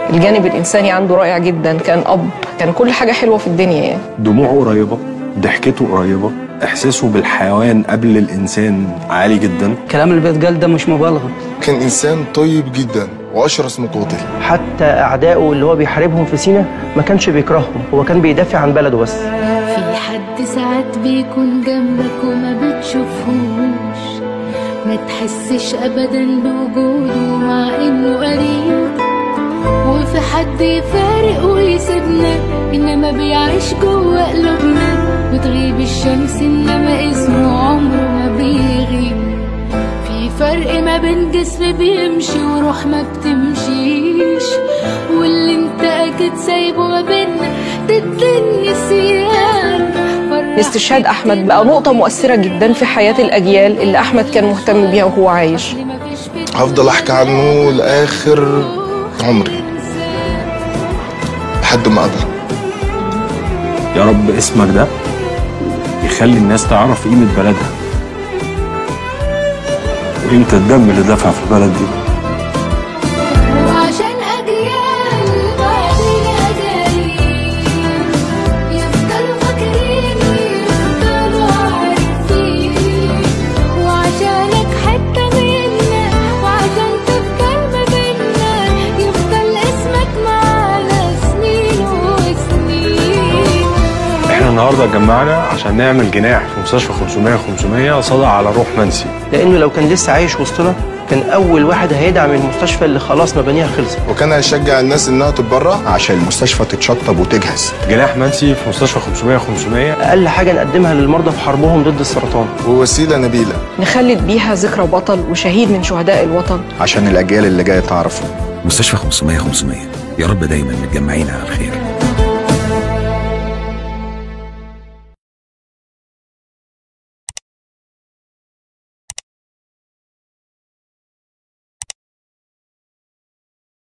الجانب الإنساني عنده رائع جدا كان أب كان كل حاجة حلوة في الدنيا يعني دموعه قريبة ضحكته قريبة إحساسه بالحيوان قبل الإنسان عالي جدا الكلام اللي بيتقال ده مش مبالغه كان إنسان طيب جدا وأشرس مقاتل حتى أعدائه اللي هو بيحاربهم في سينا ما كانش بيكرههم هو كان بيدافع عن بلده بس في حد ساعات بيكون جنبك وما بتشوفهوش ما تحسش ابدا بوجوده مع انه قريب وفي حد يفارق ويسيبنا انما بيعيش جوه قلوبنا بتغيب الشمس انما اسمه عمره ما بيغيب في فرق ما بين جسم بيمشي وروح ما بتمشيش واللي انت اكيد سايبه ما بينا ضد النسيان استشهاد أحمد بقى نقطة مؤثرة جدا في حياة الأجيال اللي أحمد كان مهتم بيها وهو عايش هفضل أحكي عنه لآخر عمري لحد ما أقابله يا رب اسمك ده يخلي الناس تعرف قيمة بلدها وقيمة الدم اللي دفع في البلد دي وعشان أجيال بعدين أجايين يفضلوا فاكرين ويفضلوا عارفين وعشانك حتة منا وعشان تفضل ما بينا يفضل اسمك معانا سنين وسنين احنا النهارده اتجمعنا عشان نعمل جناح في مستشفى 500 500 صدى على روح منسي لأنه لو كان لسه عايش وسطنا كان أول واحد هيدعم المستشفى اللي خلاص مبانيها خلصت وكان هيشجع الناس إنها تتبرع عشان المستشفى تتشطب وتجهز جناح منسي في مستشفى 500 500 أقل حاجة نقدمها للمرضى في حربهم ضد السرطان ووسيلة نبيلة نخلد بيها ذكرى بطل وشهيد من شهداء الوطن عشان الأجيال اللي جاية تعرفه مستشفى 500 500 يا رب دايما متجمعين على الخير